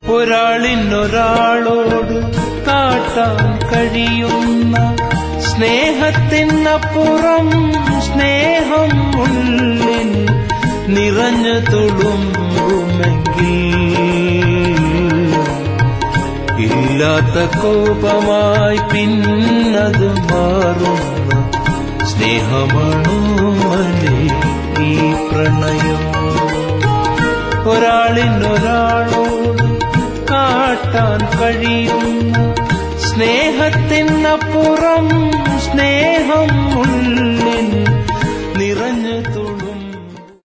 ഒരാളിനൊരാളോട് കാട്ടാൻ കഴിയുന്ന സ്നേഹത്തിനപ്പുറം സ്നേഹം ഉള്ളിൽ നിറഞ്ഞു തുളുമ്പുമെങ്കിൽ ഇല്ലാത്ത കോപമായി പിന്നത് മാറുന്ന സ്നേഹമാണോമനെ ഈ പ്രണയം ഒരാളിനൊരാളോട് കാട്ടാൻ കഴിയുന്ന സ്നേഹത്തിനപ്പുറം സ്നേഹം ഉള്ളിൽ